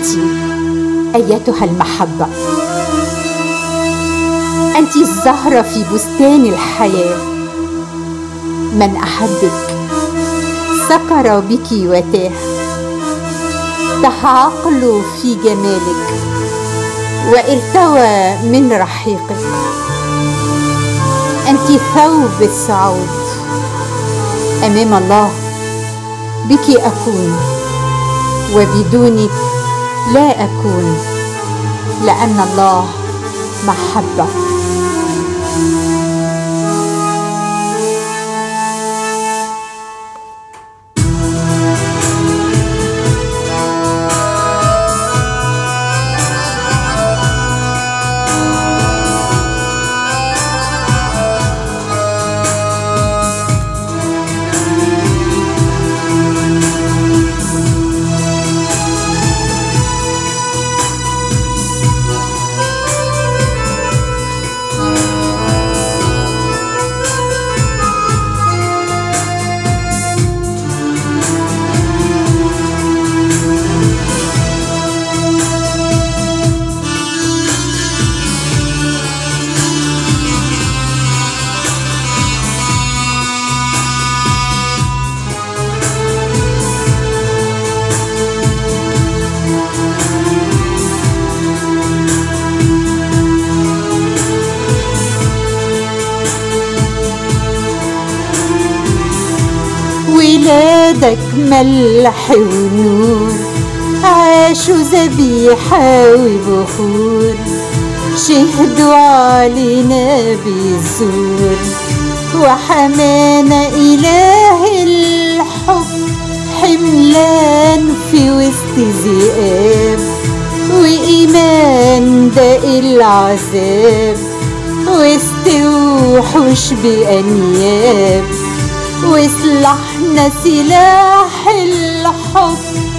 انت ايتها المحبه انت الزهره في بستان الحياه من احبك سكر بك وتاه تهعقل في جمالك وارتوى من رحيقك انت ثوب السعود امام الله بك اكون وبدونك لا اكون لان الله محبه ولادك ملح ونور عاشوا ذبيحة وبخور شهدوا علينا بالزور وحمانا إله الحب حملان في وسط ذئاب وإيمان داق العذاب وسط وحوش بأنياب وسلاحنا سلاح الحب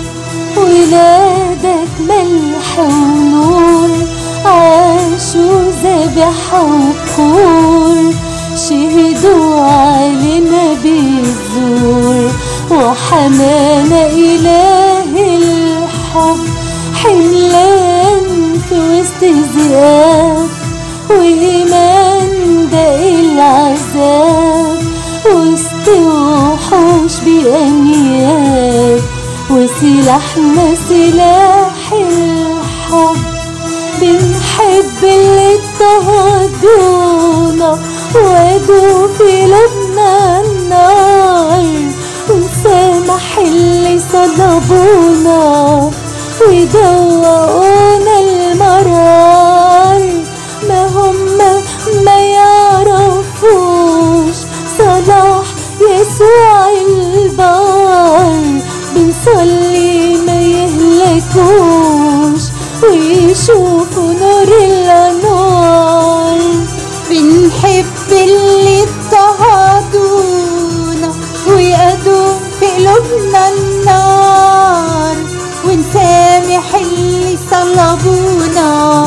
ولادك ملح ونور عاشوا ذبح وبخور شهدوا علينا بالزور وحمانا إله الحب حملان في وسط ذئاب وإيمان داق العذاب وسط وحوش بأنياب وسلاحنا سلاح الحب بنحب اللي اضطهدونا وادوا في لبنا النار ونسامح اللي صلبونا ويدوقونا المرار ما هم ما يعرفوش صلاح يسوع البار بنصلي ما يهلكوش ويشوفوا نور الأنوار بنحب اللي اضطهدونا ويقادوا في قلوبنا النار ونسامح اللي صلبونا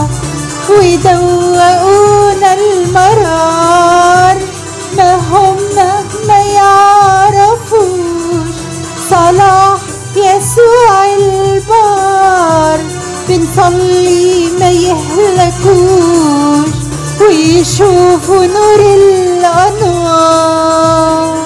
ويدوقونا المرار ما هم ما يعرفوش صلاح يسوع البار بنصلي ما يهلكوش ويشوفوا نور الأنوار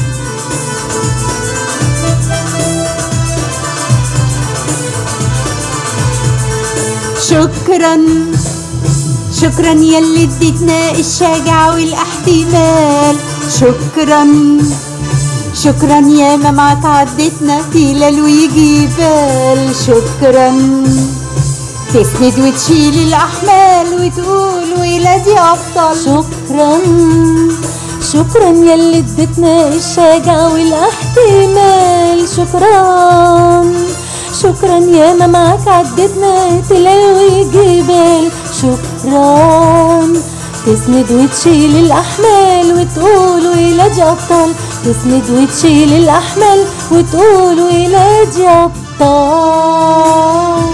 شكرا شكرا يلي اديتنا الشجاعة والاحتمال شكرا شكرا يا ما تعدتنا تلال وجبال شكرا تسند وتشيل الأحمال وتقول ولادي أبطال شكرا شكرا يلي اديتنا الشجاعة والاحتمال شكرا شكرا يا ما معاك عدتنا تلال وجبال شكرا تسند وتشيل الأحمال وتقول ولادي أبطال تسند وتشيل الأحمال وتقول ولادي أبطال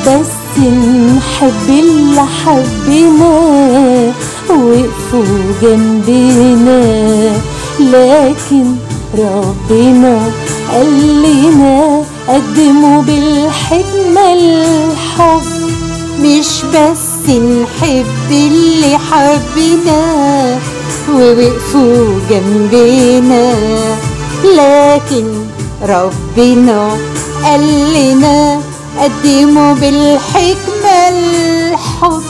بس نحب اللي حبيناه وقفوا جنبنا لكن ربنا قال لنا قدموا بالحكمة الحب مش بس نحب اللي حبنا ووقفوا جنبنا لكن ربنا قال لنا قدموا بالحكمة الحب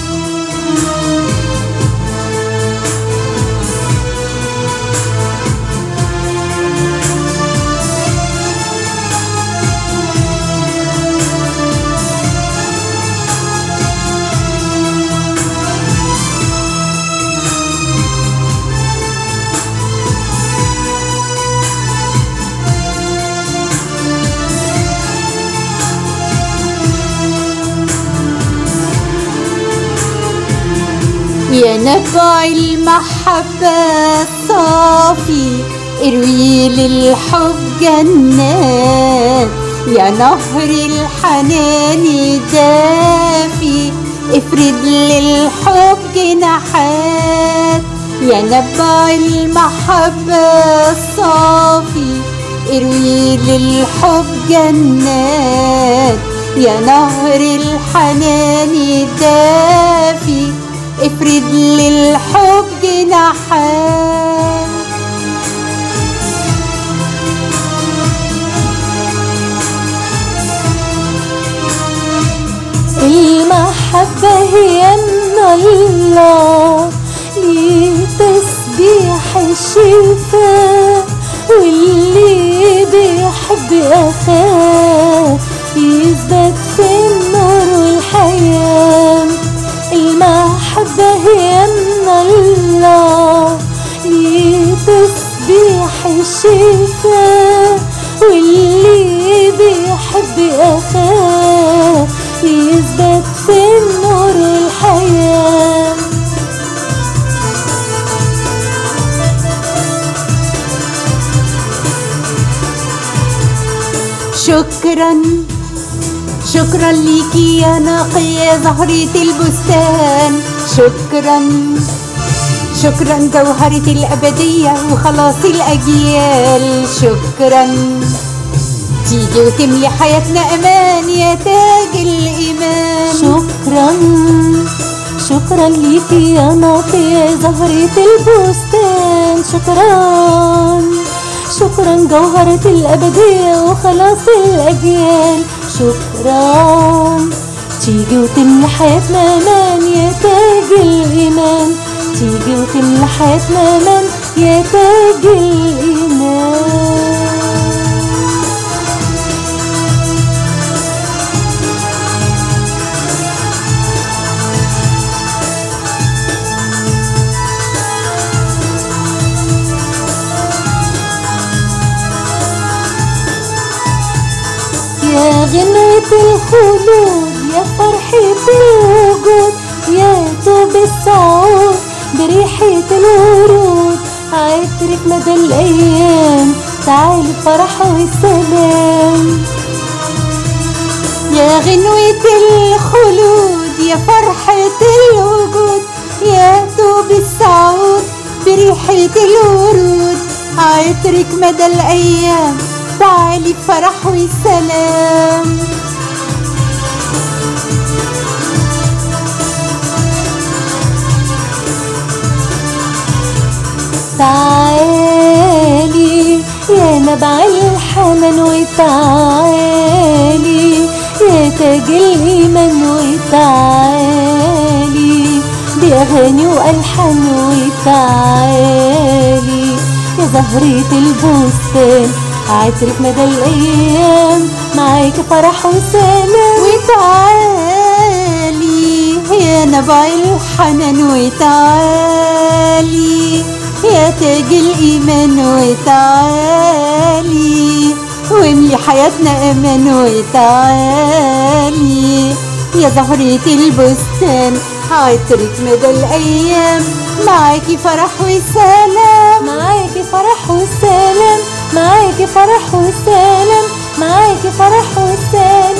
يا نبع المحبة الصافي اروي للحب جنات يا نهر الحنان دافي افرد للحب جناحات يا نبع المحبة الصافي اروي للحب جنات يا نهر الحنان دافي افرد للحب جناحات المحبة هي من الله ليه تسبيح الشفاء واللي بيحب أخاه يثبت في النور والحياة المحبة هي من الله ليه تسبيح الشفاء واللي بيحب أخاه يثبت في النور الحياة شكرا شكرا ليكي يا نقية زهرة البستان شكرا شكرا جوهرة الأبدية وخلاص الأجيال شكرا تيجي وتملي حياتنا أمان يا تاج الإيمان شكرا شكرا ليكي يا ناقية زهرة البستان شكرا شكرا جوهرة الأبدية وخلاص الأجيال شكرا تيجي وتملى حياتنا أمان يا تاج الإيمان تيجي وتملى حياتنا أمان يا تاج الإيمان يا غنوة الخلود يا فرحة الوجود يا طوب السعود بريحة الورود عطرك مدى الأيام تعالي فرح والسلام يا غنوة الخلود يا فرحة الوجود يا طوب السعود بريحة الورود عطرك مدى الأيام تعالي فرح والسلام تعالي يا نبع الحنان وتعالي يا تاج الإيمان وتعالي بأغاني وألحان وتعالي يا زهرة البستان عطرك مدى الأيام معاك فرح وسلام وتعالي يا نبع الحنان وتعالي يا تاج الإيمان وتعالي واملي حياتنا أمان وتعالي يا زهرة البستان عطرك مدى الأيام معاكي فرح وسلام معاكي فرح وسلام معاكي فرح وسلام معاكي فرح وسلام